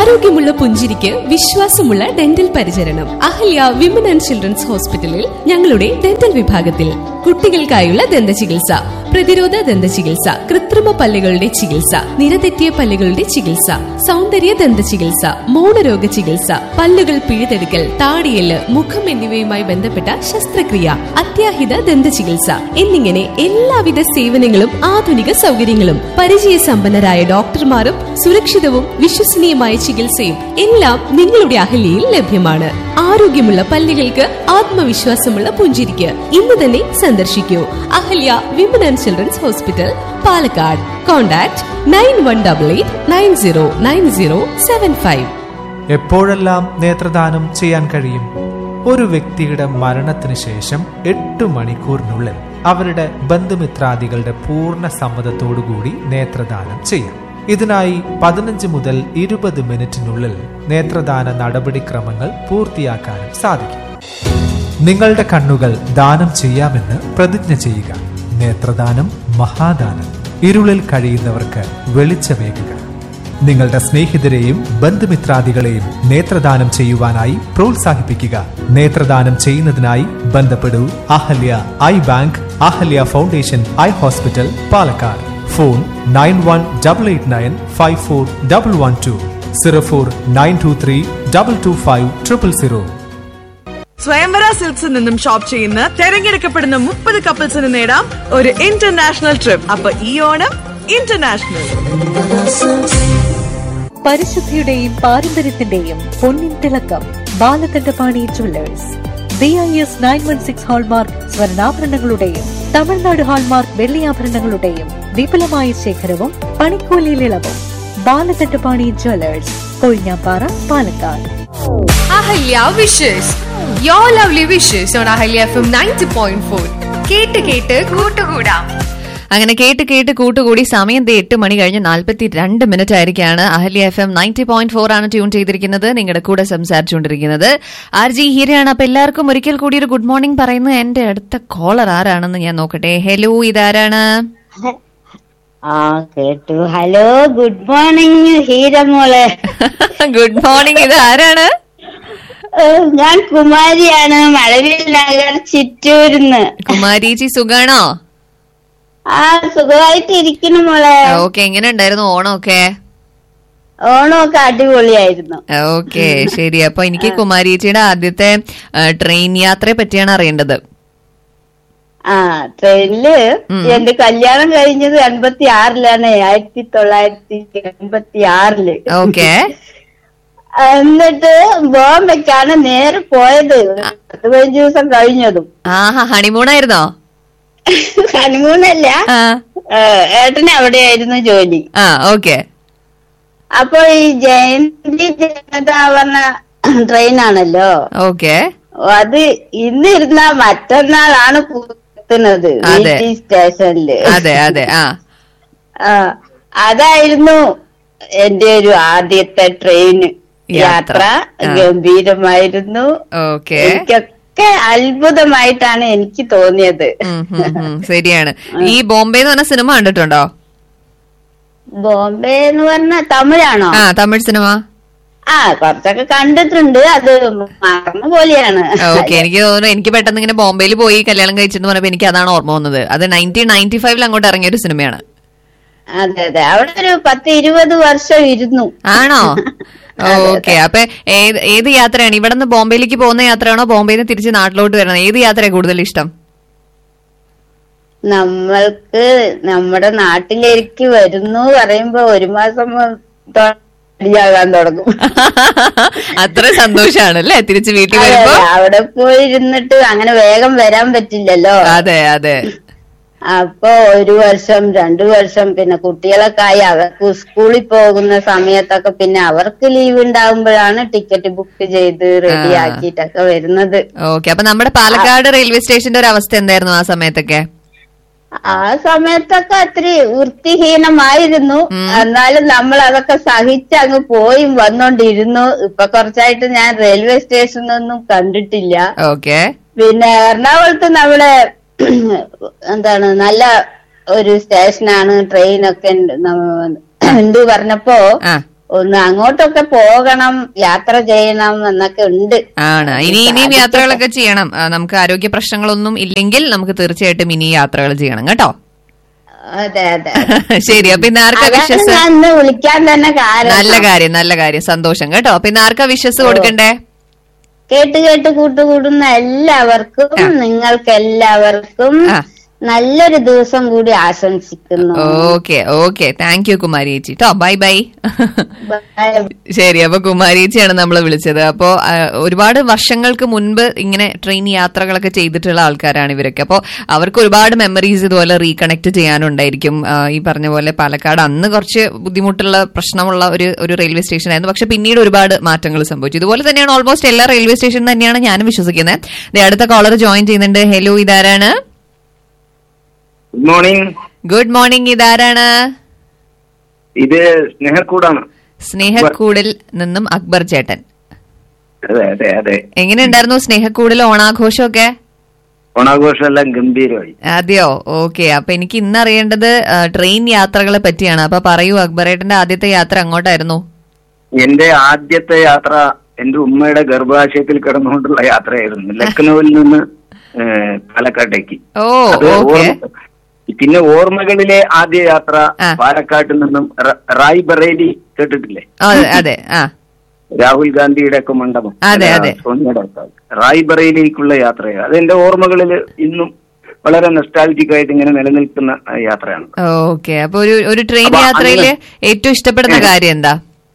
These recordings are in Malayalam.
ആരോഗ്യമുള്ള പുഞ്ചിരിക്ക് വിശ്വാസമുള്ള ഡെന്റൽ പരിചരണം അഹല്യ വിമൻ ആൻഡ് ചിൽഡ്രൻസ് ഹോസ്പിറ്റലിൽ ഞങ്ങളുടെ ഡെന്റൽ വിഭാഗത്തിൽ കുട്ടികൾക്കായുള്ള ദന്ത ചികിത്സ പ്രതിരോധ ദന്ത ചികിത്സ കൃത്രിമ പല്ലുകളുടെ ചികിത്സ നിരതെറ്റിയ പല്ലുകളുടെ ചികിത്സ സൗന്ദര്യ ദന്ത ചികിത്സ മൗനരോഗ ചികിത്സ പല്ലുകൾ പിഴുതെടുക്കൽ താടിയല് മുഖം എന്നിവയുമായി ബന്ധപ്പെട്ട ശസ്ത്രക്രിയ അത്യാഹിത ദന്ത ചികിത്സ എന്നിങ്ങനെ എല്ലാവിധ സേവനങ്ങളും ആധുനിക സൗകര്യങ്ങളും പരിചയസമ്പന്നരായ ഡോക്ടർമാരും സുരക്ഷിതവും വിശ്വസനീയമായ ചികിത്സയും എല്ലാം നിങ്ങളുടെ അഹല്യയിൽ ലഭ്യമാണ് ആരോഗ്യമുള്ള പല്ലുകൾക്ക് ആത്മവിശ്വാസമുള്ള പുഞ്ചിരിക്ക് ഇന്ന് തന്നെ സന്ദർശിക്കൂ Ahalya women and children's hospital Palakkad contact nine one double eight nine zero nine zero seven five എപ്പോഴെല്ലാം നേത്രദാനം ചെയ്യാൻ കഴിയും ഒരു വ്യക്തിയുടെ മരണത്തിന് ശേഷം എട്ട് മണിക്കൂറിനുള്ളിൽ അവരുടെ ബന്ധുമിത്രാദികളുടെ പൂർണ്ണ സമ്മതത്തോടുകൂടി നേത്രദാനം ചെയ്യാം ഇതിനായി പതിനഞ്ച് മുതൽ ഇരുപത് മിനിറ്റിനുള്ളിൽ നേത്രദാന നടപടിക്രമങ്ങൾ പൂർത്തിയാക്കാനും സാധിക്കും നിങ്ങളുടെ കണ്ണുകൾ ദാനം ചെയ്യാമെന്ന് പ്രതിജ്ഞ ചെയ്യുക നേത്രദാനം മഹാദാനം ഇരുളിൽ കഴിയുന്നവർക്ക് വെളിച്ചമേകുക നിങ്ങളുടെ സ്നേഹിതരെയും ബന്ധുമിത്രാദികളെയും നേത്രദാനം ചെയ്യുവാനായി പ്രോത്സാഹിപ്പിക്കുക നേത്രദാനം ചെയ്യുന്നതിനായി ബന്ധപ്പെടൂ Ahalya eye bank Ahalya foundation eye hospital Palakkad phone nine one double eight nine five four double one two zero four nine two three double two five triple zero Swayamvara സിൽക്സിൽ നിന്നും ഷോപ്പ് ചെയ്യുന്ന തെരഞ്ഞെടുക്കപ്പെടുന്ന മുപ്പത് കപ്പിൾസിന് നേടാം ഒരു ഇന്റർനാഷണൽ ട്രിപ്പ് അപ്പൊ ഈ ഓണം ഇന്റർനാഷണൽ പരിശുദ്ധിയുടെയും പാരമ്പര്യത്തിന്റെയും പൊന്നിൻ തിളക്കം Balakandapani jewellers B I S nine one six hallmark സ്വർണ്ണാഭരണങ്ങളുടെയും തമിഴ്നാട് ഹാൾമാർക്ക് വെള്ളിയാഭരണങ്ങളുടെയും വിപുലമായ ശേഖരവും പണിക്കൂലിയിൽ ഇളവും Balakandapani jewellers Kozhinjampara Palakkad Ahalya wishes your lovely wishes on Ahalya F M ninety point four കേട്ട് കേട്ട് കൂട്ടുകൂടാം അങ്ങനെ കേട്ട് കേട്ട് കൂട്ടുകൂടി സമയം ദേ എട്ട് മണി കഴിഞ്ഞ് നാൽപ്പത്തി രണ്ട് മിനിറ്റ് ആയിരിക്കാണ് Ahalya F M ninety point four ആണ് ട്യൂൺ ചെയ്തിരിക്കുന്നത് നിങ്ങളുടെ കൂടെ സംസാരിച്ചുകൊണ്ടിരിക്കുന്നത് ആർ ജി ഹീരയാണ് അപ്പൊ എല്ലാവർക്കും ഒരിക്കൽ കൂടി ഒരു ഗുഡ് മോർണിംഗ് പറയുന്നത് എന്റെ അടുത്ത കോളർ ആരാണെന്ന് ഞാൻ നോക്കട്ടെ ഹലോ ഇതാരാണ് ആ കേട്ടു ഹലോ ഗുഡ് മോർണിംഗ് ഹീരമോളെ ഗുഡ് മോർണിംഗ് ഇത് ആരാണ് ഏഹ്, ഞാൻ കുമാരിയാണ് മഴവിൽ നഗർ ചിറ്റൂരിന്ന് കുമാരീച്ചി സുഖാണോ ആ സുഖമായിട്ട് ഇരിക്കുന്നു മോളെ ഓക്കെ എങ്ങനെ ഉണ്ടായിരുന്നു ഓണമൊക്കെ ഓണമൊക്കെ അടിപൊളിയായിരുന്നു ഓക്കെ ശരി അപ്പൊ എനിക്ക് കുമാരീച്ചിയുടെ ആദ്യത്തെ ട്രെയിൻ യാത്രയെ പറ്റിയാണ് അറിയേണ്ടത് ആ ട്രെയിനില് ഉം. എന്റെ കല്യാണം കഴിഞ്ഞത് എൺപത്തി ആറിലാണ് ആയിരത്തി തൊള്ളായിരത്തി എൺപത്തി ആറില് ഓക്കെ എന്നിട്ട് ബോംബെക്കാണ് നേരെ പോയത് പത്ത് പതിനഞ്ച് ദിവസം കഴിഞ്ഞതും ആഹാ ഹണിമൂണായിരുന്നോ ഹണിമൂണല്ല ആ ഏഹ്, ഏട്ടന് അവിടെയായിരുന്നു ജോലി ആ ഓക്കെ അപ്പൊ ഈ ജയന്തി ജനത പറഞ്ഞ ട്രെയിനാണല്ലോ ഓക്കെ അത് ഇന്നിരുന്ന മറ്റന്നാളാണ് എത്തുന്നത് അതെ. വീട്ടി സ്റ്റേഷനില് അതെ അതെ ആ ആ, അതായിരുന്നു എന്റെ ഒരു ആദ്യത്തെ ട്രെയിൻ യാത്ര. യാത്ര ആ. ഗംഭീരമായിരുന്നു ഓക്കെ എനിക്കൊക്കെ അത്ഭുതമായിട്ടാണ് എനിക്ക് തോന്നിയത് ഉം, ഉം, ഉം, ശരിയാണ് ഈ ബോംബെ എന്ന് പറഞ്ഞ സിനിമ കണ്ടിട്ടുണ്ടോ ബോംബെ എന്ന് പറഞ്ഞ തമിഴാണോ ആ തമിഴ് സിനിമ ആ കുറച്ചൊക്കെ കണ്ടിട്ടുണ്ട് അത് മറന്ന പോലെയാണ് ഓക്കെ എനിക്ക് തോന്നുന്നു എനിക്ക് പെട്ടെന്ന് ഇങ്ങനെ ബോംബെയിൽ പോയി കല്യാണം കഴിച്ചെന്ന് പറഞ്ഞപ്പോ എനിക്ക് അതാണ് ഓർമ്മ വന്നത് അത് നയൻറ്റീൻ നയൻറ്റി ഫൈവിൽ അങ്ങോട്ട് ഇറങ്ങിയ ഒരു സിനിമയാണ് അതെ അതെ അവിടെ ഒരു പത്ത് ഇരുപത് വർഷം ഇരുന്നു ആണോ ഓക്കെ അപ്പൊ ഏത് ഏത് യാത്രയാണ് ഇവിടെ നിന്ന് ബോംബെയിലേക്ക് പോകുന്ന യാത്രയാണോ ബോംബെയിൽ നിന്ന് തിരിച്ച് നാട്ടിലോട്ട് വരണം ഏത് യാത്രയാണ് കൂടുതൽ ഇഷ്ടം നമ്മൾക്ക് നമ്മുടെ നാട്ടിലേക്ക് വരുന്നു പറയുമ്പോ ഒരു മാസം ാകാൻ തുടങ്ങും അത്ര സന്തോഷാണ് അല്ലേ തിരിച്ച് വീട്ടിൽ അതെ, വരുമ്പോ അതെ. അവിടെ പോയി ഇരുന്നിട്ട് അങ്ങനെ വേഗം വരാൻ പറ്റില്ലല്ലോ അതെ അതെ അപ്പൊ ഒരു വർഷം രണ്ടു വർഷം പിന്നെ കുട്ടികളൊക്കെ ആയി അവർക്ക് സ്കൂളിൽ പോകുന്ന സമയത്തൊക്കെ പിന്നെ അവർക്ക് ലീവ് ഉണ്ടാകുമ്പോഴാണ് ടിക്കറ്റ് ബുക്ക് ചെയ്ത് റെഡി ആ. ആക്കിയിട്ടൊക്കെ വരുന്നത് ഓക്കെ അപ്പൊ നമ്മുടെ പാലക്കാട് റെയിൽവേ സ്റ്റേഷന്റെ ഒരു അവസ്ഥ എന്തായിരുന്നു ആ സമയത്തൊക്കെ ആ സമയത്തൊക്കെ അത്തിരി വൃത്തിഹീനമായിരുന്നു എന്നാലും നമ്മൾ അതൊക്കെ സഹിച്ച് അങ്ങ് പോയി വന്നോണ്ടിരുന്നു ഇപ്പൊ കുറച്ചായിട്ട് ഞാൻ റെയിൽവേ സ്റ്റേഷനൊന്നും കണ്ടിട്ടില്ല ഓക്കെ പിന്നെ എറണാകുളത്ത് നമ്മുടെ എന്താണ് നല്ല ഒരു സ്റ്റേഷനാണ് ട്രെയിനൊക്കെ ഉണ്ട് നമ്മ- ഉണ്ട് പറഞ്ഞപ്പോ ആ ഒന്ന് അങ്ങോട്ടൊക്കെ പോകണം യാത്ര ചെയ്യണം എന്നൊക്കെ ഉണ്ട് ആണ് ഇനി ഇനിയും യാത്രകളൊക്കെ ചെയ്യണം ആ, നമുക്ക് ആരോഗ്യ പ്രശ്നങ്ങളൊന്നും ഇല്ലെങ്കിൽ നമുക്ക് തീർച്ചയായിട്ടും ഇനി യാത്രകൾ ചെയ്യണം കേട്ടോ അതെ അതെ ശരി അപ്പൊ ഇന്ന് ആർക്കാ അതാണ് വിശ്വസ് ഞാൻ ഇന്ന് വിളിക്കാൻ തന്നെ നല്ല കാരണം കാര്യം നല്ല കാര്യം സന്തോഷം കേട്ടോ അപ്പൊ ഇന്ന് ആർക്കാ വിശ്വസ് കൊടുക്കണ്ടേ കേട്ട് കേട്ട് കൂട്ടുകൂടുന്ന എല്ലാവർക്കും ആ. നിങ്ങൾക്ക് എല്ലാവർക്കും ആ. നല്ലൊരു ദിവസം കൂടി ആശംസിക്കുന്നു okay okay thank you Kumari ചേച്ചി കേട്ടോ ബൈ ബൈ ബൈ. ശരി അപ്പൊ കുമാരി ചേച്ചിയാണ് നമ്മൾ വിളിച്ചത് അപ്പോ ആ, ഒരുപാട് വർഷങ്ങൾക്ക് മുൻപ് ഇങ്ങനെ ട്രെയിൻ യാത്രകളൊക്കെ ചെയ്തിട്ടുള്ള ആൾക്കാരാണ് ഇവരൊക്കെ അപ്പോൾ അവർക്ക് ഒരുപാട് മെമ്മറീസ് ഇതുപോലെ റീകണക്ട് ചെയ്യാനുണ്ടായിരിക്കും ആ, ഈ പറഞ്ഞ പോലെ പാലക്കാട് അന്ന് കുറച്ച് ബുദ്ധിമുട്ടുള്ള പ്രശ്നമുള്ള ഒരു ഒരു റെയിൽവേ സ്റ്റേഷൻ ആയിരുന്നു പക്ഷെ പിന്നീട് ഒരുപാട് മാറ്റങ്ങൾ സംഭവിച്ചു ഇതുപോലെ തന്നെയാണ് ഓൾമോസ്റ്റ് എല്ലാ റെയിൽവേ സ്റ്റേഷൻ തന്നെയാണ് ഞാനും വിശ്വസിക്കുന്നത് ദേ അടുത്ത കോളർ ജോയിൻ ചെയ്യുന്നുണ്ട് ഹലോ ഇതാരാണ് ഗുഡ് മോർണിംഗ് ഗുഡ് മോർണിംഗ് ഇതാരാണ് ഇത് സ്നേഹക്കൂടാണ് സ്നേഹക്കൂടിൽ നിന്നും അക്ബർ ചേട്ടൻ അതെ അതെ അതെ എങ്ങനെയുണ്ടായിരുന്നു സ്നേഹക്കൂടിൽ ഓണാഘോഷമൊക്കെ ഓണാഘോഷം എല്ലാം ഗംഭീരമായി അതെയോ ഓക്കെ അപ്പൊ എനിക്ക് ഇന്ന് അറിയേണ്ടത് ആ, ട്രെയിൻ യാത്രകളെ പറ്റിയാണ് അപ്പൊ പറയൂ അക്ബറേട്ടന്റെ ആദ്യത്തെ യാത്ര അങ്ങോട്ടായിരുന്നു എന്റെ ആദ്യത്തെ യാത്ര എന്റെ ഉമ്മയുടെ ഗർഭാശയത്തിൽ കിടന്നുകൊണ്ടുള്ള യാത്രയായിരുന്നു ലക്നൌവിൽ നിന്ന് ഏഹ്, പാലക്കാട്ടേക്ക് ഓ അത് ഓക്കെ ഓർമ്മ- പിന്നെ ഓർമ്മകളിലെ ആദ്യ യാത്ര ആ. പാലക്കാട്ടിൽ നിന്നും റ- റായ് ബറേലി കേട്ടിട്ടില്ലേ അതെ ആ രാഹുൽ ഗാന്ധിയുടെ ഒക്കെ മണ്ഡപം അതെ, അല്ല, അതെ. സോണിയയുടെ ഒക്കെ. റായ് ബറേലിക്കുള്ള യാത്രയാണ് അത് എന്റെ ഓർമ്മകളിൽ ഇന്നും വളരെ നെസ്റ്റാലജിക് ആയിട്ട് ഇങ്ങനെ നിലനിൽക്കുന്ന ആ, യാത്രയാണ് ഓക്കെ അപ്പൊ ഒരു ഒരു ട്രെയിൻ അപ്പൊ യാത്രയില് അങ്ങനെ- ഏറ്റവും ഇഷ്ടപ്പെടുന്ന കാര്യം എന്താ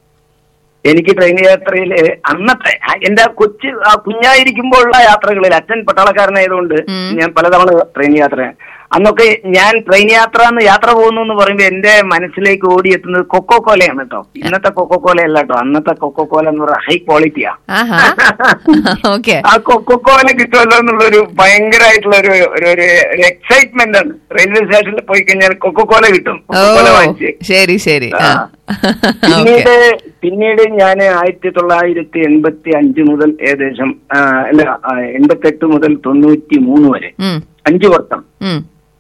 എനിക്ക് ട്രെയിൻ യാത്രയില് അന്നത്തെ ആ, എന്റെ കൊച്ചു ആ, കുഞ്ഞായിരിക്കുമ്പോഴുള്ള യാത്രകളിൽ അച്ഛൻ പട്ടാളക്കാരനായതുകൊണ്ട് ഞാൻ പലതവണ ട്രെയിൻ യാത്ര അന്നൊക്കെ ഞാൻ ട്രെയിൻ യാത്ര എന്ന് യാത്ര പോകുന്നു എന്ന് പറയുമ്പോൾ എന്റെ മനസ്സിലേക്ക് ഓടിയെത്തുന്നത് കൊക്കോ കോലയാണ് കേട്ടോ ഇന്നത്തെ കൊക്കോ കോല അല്ല കേട്ടോ അന്നത്തെ കൊക്കോ കോല എന്ന് പറയുന്നത് ഹൈ ക്വാളിറ്റിയാ ആഹാ ഓക്കെ ആ കൊക്കോ കോല കിട്ടുമല്ലോ എന്നുള്ളൊരു ഭയങ്കരമായിട്ടുള്ള ഒരു ഒരു ഒരു എക്സൈറ്റ്മെന്റ് ആണ് റെയിൽവേ സ്റ്റേഷനിൽ പോയി കഴിഞ്ഞാൽ കൊക്കോ കോല കിട്ടും ഓ കൊക്കോ കോല വാങ്ങിച്ച് ശരി ശരി ആ ആ. ഓക്കെ പിന്നീട് പിന്നീട് ഞാൻ ആയിരത്തി തൊള്ളായിരത്തി എൺപത്തി അഞ്ച് മുതൽ ഏകദേശം ആ, അല്ല എൺപത്തി എട്ട് മുതൽ തൊണ്ണൂറ്റി മൂന്ന് വരെ ഉം അഞ്ചു വർഷം ഉം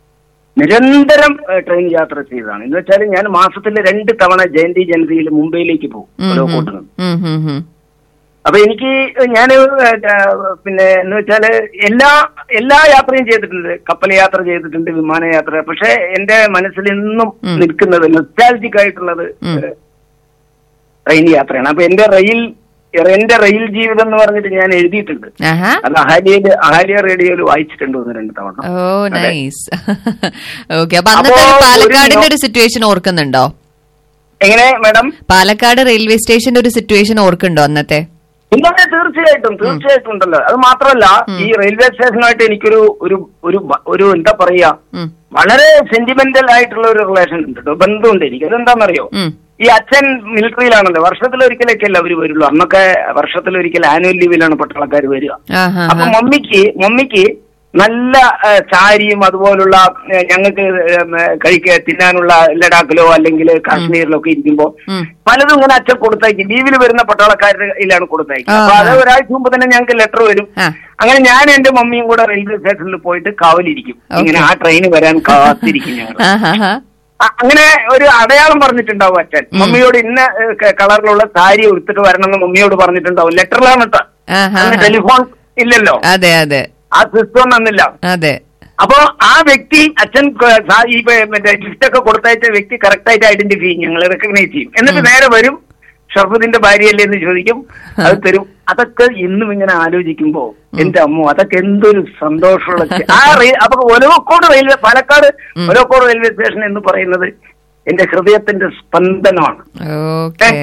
നിരന്തരം ഏ, ട്രെയിൻ യാത്ര ചെയ്തതാണ് എന്ന് വെച്ചാൽ ഞാൻ മാസത്തിൽ രണ്ട് തവണ ജയന്തി ജനതയിൽ മുംബൈയിലേക്ക് പോകും ഉം, ഓരോ ഉം, കൂട്ടിൽ നിന്ന് ഉം, ഉം, ഉം. അപ്പൊ എനിക്ക് ഞാൻ പിന്നെ എന്ന് വെച്ചാല് എല്ലാ എല്ലാ യാത്രയും ചെയ്തിട്ടുണ്ട് കപ്പൽ യാത്ര ചെയ്തിട്ടുണ്ട് വിമാനയാത്ര പക്ഷെ എന്റെ മനസ്സിൽ ഇന്നും ഉം. നിൽക്കുന്നത് നൊസ്റ്റാലജിക് ആയിട്ടുള്ളത് ഉം. ഏഹ്, ട്രെയിൻ യാത്രയാണ് അപ്പൊ എന്റെ റെയിൽ എന്റെ റെയിൽ ജീവിതം എന്ന് പറഞ്ഞിട്ട് ഞാൻ എഴുതിയിട്ടുണ്ട് ആഹാ അത് അഹാലിയയില് അഹാലിയ റേഡിയോയിൽ വായിച്ചിട്ടുണ്ട് ഒന്ന് രണ്ട് തവണ ഓ അതെ. നൈസ് ഓക്കെ അപ്പൊ അന്നത്തെ അപ്പോ ഒരു ഒരു പാലക്കാടിന്റെ നോ- ഒരു സിറ്റുവേഷൻ ഓർക്കുന്നുണ്ടോ എങ്ങനെ മാഡം പാലക്കാട് റെയിൽവേ സ്റ്റേഷന്റെ ഒരു സിറ്റുവേഷൻ ഓർക്കുന്നുണ്ടോ അന്നത്തെ ഇന്നത്തെ തീർച്ചയായിട്ടും തീർച്ചയായിട്ടും ഉണ്ടല്ലോ അത് മാത്രമല്ല ഈ റെയിൽവേ സ്റ്റേഷനുമായിട്ട് എനിക്കൊരു ഒരു ഒരു ബ- ഒരു എന്താ പറയാ ഉം. വളരെ സെന്റിമെന്റൽ ആയിട്ടുള്ള ഒരു റിലേഷൻ ഉണ്ട് കേട്ടോ ബന്ധമുണ്ട് എനിക്ക് അതെന്താണെന്നറിയോ ഉം. ഈ അച്ഛൻ മിലിറ്ററിയിലാണല്ലോ വർഷത്തിലൊരിക്കലൊക്കെ അല്ല അവര് വരുള്ളൂ അന്നൊക്കെ വർഷത്തിലൊരിക്കൽ ആനുവൽ ലീവിലാണ് പട്ടാളക്കാർ വരിക ആഹാ അപ്പൊ മമ്മിക്ക് മമ്മിക്ക് നല്ല ആ, ചാരിയും അതുപോലുള്ള ആ, ഞങ്ങൾക്ക് കഴിക്കുക തിന്നാനുള്ള ലഡാക്കിലോ അല്ലെങ്കിൽ കാശ്മീരിലോ ഒക്കെ ഇരിക്കുമ്പോ ഉം. പലതും ഇങ്ങനെ അച്ഛൻ കൊടുത്തയക്കും ലീവിൽ വരുന്ന പട്ടാളക്കാരിലാണ് കൊടുത്തയക്കും അപ്പൊ അത് ഒരാഴ്ച മുമ്പ് തന്നെ ഞങ്ങൾക്ക് ലെറ്റർ വരും ആ. അങ്ങനെ ഞാൻ എന്റെ മമ്മിയും കൂടെ റെയിൽവേ സ്റ്റേഷനിൽ പോയിട്ട് കാവലിരിക്കും ഇങ്ങനെ ആ ട്രെയിൻ വരാൻ കാത്തിരിക്കും ഞങ്ങൾ ആഹാ അ- അങ്ങനെ ഒരു അടയാളം പറഞ്ഞിട്ടുണ്ടാവും അച്ഛൻ മമ്മിയോട് ഇന്ന ഏഹ്, ക- കളറിലുള്ള സാരി ഉടുത്തിട്ട് വരണമെന്ന് മമ്മിയോട് പറഞ്ഞിട്ടുണ്ടാവും ലെറ്ററിലാണ് കേട്ടോ ആഹാ. അന്ന് ടെലിഫോൺ ഇല്ലല്ലോ അതെ അതെ ആ സിസ്റ്റം അന്നില്ല അതെ അപ്പോ ആ വ്യക്തി അച്ഛൻ ക- സാ- ഈ പ- മറ്റേ ഗിഫ്റ്റ് ഒക്കെ കൊടുത്തയച്ച വ്യക്തി കറക്റ്റ് ആയിട്ട് ഐഡന്റിഫൈ ചെയ്യും ഞങ്ങൾ റെക്കഗ്നൈസ് ചെയ്യും എന്നിട്ട് നേരെ വരും ഷർഫുദ്ദീന്റെ ഭാര്യയല്ലേ എന്ന് ചോദിക്കും അത് തരും അതൊക്കെ ഇന്നും ഇങ്ങനെ ആലോചിക്കുമ്പോ എന്റെ അമ്മ അതൊക്കെ എന്തൊരു സന്തോഷമുള്ള ചെ- ആ റെയിൽ അപ്പൊ Olavakkode railway Palakkad Olavakkode railway station എന്ന് പറയുന്നത് എന്റെ ഹൃദയത്തിന്റെ സ്പന്ദനമാണ് ഓക്കെ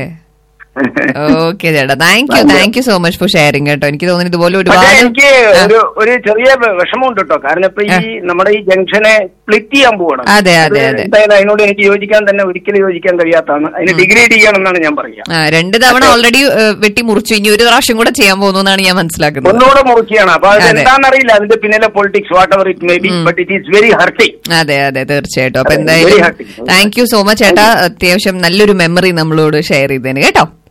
ഓക്കെ ചേട്ടാ thank you thank you so much for sharing കേട്ടോ എനിക്ക് തോന്നുന്നു ഇതുപോലെ പക്ഷേ ഒരുപാട് എനിക്ക് ഒരു ഒരു ചെറിയ വിഷമമുണ്ട് കേട്ടോ കാരണം ഇപ്പൊ ഈ നമ്മുടെ ഈ ജംഗ്ഷനെ സ്പ്ലിറ്റ് ചെയ്യാൻ പോവാണ് അതെ, അതെ, അത് അതെ. എന്തായാലും അതിനോട് എനിക്ക് യോജിക്കാൻ തന്നെ ഒരിക്കലും യോജിക്കാൻ കഴിയാത്തതാണ് അതിന് ഡിഗ്രേഡ് ചെയ്യണമെന്നാണ് ഞാൻ പറയുക ആ, രണ്ട് തവണ ഓൾറെഡി വെട്ടി മുറിച്ചു ഇനി ഒരു പ്രാവശ്യം കൂടെ ചെയ്യാൻ പോകുന്നു എന്നാണ് ഞാൻ മനസ്സിലാക്കുന്നത് ഒന്നുകൂടെ മുറിക്കുകയാണ് അപ്പൊ അത് അതെ. എന്താണെന്നറിയില്ല അതിന്റെ പിന്നിലെ politics whatever it may be but it is very hurting അതെ അതെ തീർച്ചയായിട്ടും അപ്പൊ അതെ, എന്തായാലും very happy. Thank you so much ചേട്ടാ അത്യാവശ്യം നല്ലൊരു മെമ്മറി നമ്മളോട് ഷെയർ ചെയ്തതിന് കേട്ടോ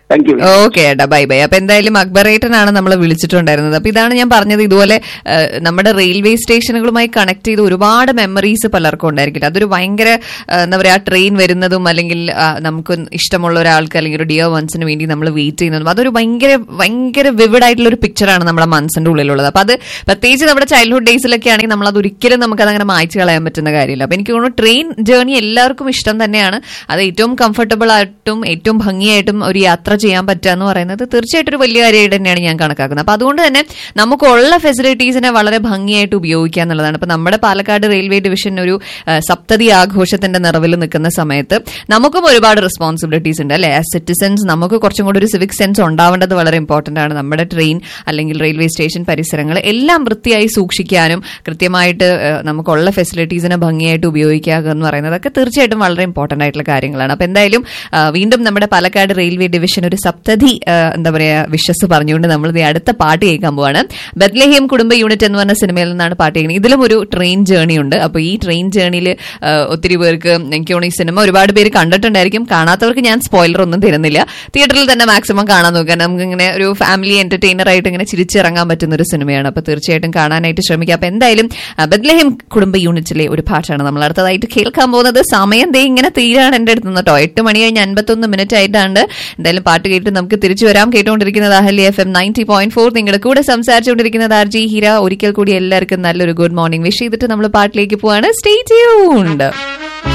താങ്ക് യു ഓക്കെ ഏട്ടാ ബൈ ബൈ അപ്പൊ എന്തായാലും അക്ബറേട്ടനാണ് നമ്മൾ വിളിച്ചിട്ടുണ്ടായിരുന്നത് അപ്പൊ ഇതാണ് ഞാൻ പറഞ്ഞത് ഇതുപോലെ ആ, നമ്മുടെ റെയിൽവേ സ്റ്റേഷനുകളുമായി കണക്ട് ചെയ്ത് ഒരുപാട് മെമ്മറീസ് പലർക്കും ഉണ്ടായിരിക്കില്ല അതൊരു ഭയങ്കര ആ, എന്താ പറയാ ട്രെയിൻ വരുന്നതും അല്ലെങ്കിൽ ആ, നമുക്ക് ഇഷ്ടമുള്ള ഒരാൾക്ക് അല്ലെങ്കിൽ ഒരു ഡിയർ വൺസിന് വേണ്ടി നമ്മൾ വെയിറ്റ് ചെയ്യുന്നതും അതൊരു ഭയങ്കര ഭയങ്കര വിവിഡ് ആയിട്ടുള്ള ഒരു പിക്ചറാണ് നമ്മുടെ മനസ്സിന്റെ ഉള്ളിലുള്ളത് അപ്പൊ അത് പ്രത്യേകിച്ച് നമ്മുടെ ചൈൽഡ്ഹുഡ് ഡേയ്സിലൊക്കെ ആണെങ്കിൽ നമ്മൾ അത് ഒരിക്കലും നമുക്ക് അതങ്ങനെ മായ്ച്ചു കളയാൻ പറ്റുന്ന കാര്യമില്ല അപ്പൊ എനിക്ക് തോന്നുന്നു ട്രെയിൻ ജേർണി എല്ലാവർക്കും ഇഷ്ടം തന്നെയാണ് അത് ഏറ്റവും കംഫർട്ടബിൾ ആയിട്ടും ഏറ്റവും ഭംഗിയായിട്ടും ഒരു യാത്ര ചെയ്യാൻ പറ്റുക എന്ന് പറയുന്നത് തീർച്ചയായിട്ടും ഒരു വലിയ കാര്യമായിട്ട് തന്നെയാണ് ഞാൻ കണക്കാക്കുന്നത് അപ്പൊ അതുകൊണ്ട് തന്നെ നമുക്കുള്ള ഫെസിലിറ്റീസിനെ വളരെ ഭംഗിയായിട്ട് ഉപയോഗിക്കുക എന്നുള്ളതാണ് ഇപ്പൊ നമ്മുടെ പാലക്കാട് റെയിൽവേ ഡിവിഷൻ ഒരു ആ, സപ്തതി ആഘോഷത്തിന്റെ നിറവിൽ നിൽക്കുന്ന സമയത്ത് നമുക്കും ഒരുപാട് റെസ്പോൺസിബിലിറ്റീസ് ഉണ്ട് അല്ലെ ആസ് സിറ്റിസൺസ് നമുക്ക് കുറച്ചും കൂടി ഒരു സിവിക് സെൻസ് ഉണ്ടാവേണ്ടത് വളരെ ഇമ്പോർട്ടന്റ് ആണ് നമ്മുടെ ട്രെയിൻ അല്ലെങ്കിൽ റെയിൽവേ സ്റ്റേഷൻ പരിസരങ്ങൾ എല്ലാം വൃത്തിയായി സൂക്ഷിക്കാനും കൃത്യമായിട്ട് ആ, നമുക്കുള്ള ഫെസിലിറ്റീസിനെ ഭംഗിയായിട്ട് ഉപയോഗിക്കുക എന്ന് പറയുന്നതൊക്കെ തീർച്ചയായിട്ടും വളരെ ഇമ്പോർട്ടന്റ് ആയിട്ടുള്ള കാര്യങ്ങളാണ് അപ്പൊ എന്തായാലും ആ, വീണ്ടും നമ്മുടെ പാലക്കാട് റെയിൽവേ ഡിവിഷൻ ഒരു സപ്തതി ആ, എന്താ പറയാ വിശ്വസ് പറഞ്ഞുകൊണ്ട് നമ്മൾ ദേ അടുത്ത പാട്ട് കേൾക്കാൻ പോവാണ് ബദ്ലഹേം കുടുംബ യൂണിറ്റ് എന്ന് പറഞ്ഞ സിനിമയിൽ നിന്നാണ് പാട്ട് കേൾക്കുന്നത് ഇതിലും ഒരു ട്രെയിൻ ജേർണി ഉണ്ട് അപ്പൊ ഈ ട്രെയിൻ ജേർണിയിൽ ഒത്തിരി പേർക്ക് എനിക്ക് തോന്നുന്നു ഈ സിനിമ ഒരുപാട് പേര് കണ്ടിട്ടുണ്ടായിരിക്കും കാണാത്തവർക്ക് ഞാൻ സ്പോയിലർ ഒന്നും തരുന്നില്ല തിയേറ്ററിൽ തന്നെ മാക്സിമം കാണാൻ നോക്കുക നമുക്ക് ഇങ്ങനെ ഒരു ഫാമിലി എന്റർടൈനർ ആയിട്ട് ഇങ്ങനെ ചിരിച്ചിറങ്ങാൻ പറ്റുന്ന ഒരു സിനിമയാണ് അപ്പൊ തീർച്ചയായിട്ടും കാണാനായിട്ട് ശ്രമിക്കുക അപ്പൊ എന്തായാലും ആ, ബദ്ലഹേം കുടുംബ യൂണിറ്റിലെ ഒരു പാട്ടാണ് നമ്മൾ അടുത്തതായിട്ട് കേൾക്കാൻ പോകുന്നത് സമയം ദേ ഇങ്ങനെ തീരാണ് എന്റെ അടുത്ത് കേട്ടോ എട്ട് മണി കഴിഞ്ഞ് അൻപത്തൊന്ന് മിനിറ്റ് ആയിട്ടാണ് എന്തായാലും പാട്ട് കേട്ട് നമുക്ക് തിരിച്ചു വരാം കേട്ടുകൊണ്ടിരിക്കുന്നത് Ahalya F M ninety point four നിങ്ങളുടെ കൂടെ സംസാരിച്ചുകൊണ്ടിരിക്കുന്നത് ആർ ജി ഹീര ഒരിക്കൽ കൂടി എല്ലാവർക്കും നല്ലൊരു ഗുഡ് മോർണിംഗ് വിഷ് ചെയ്തിട്ട് നമ്മൾ പാട്ടിലേക്ക് പോവാണ് സ്റ്റേ ട്യൂൺഡ്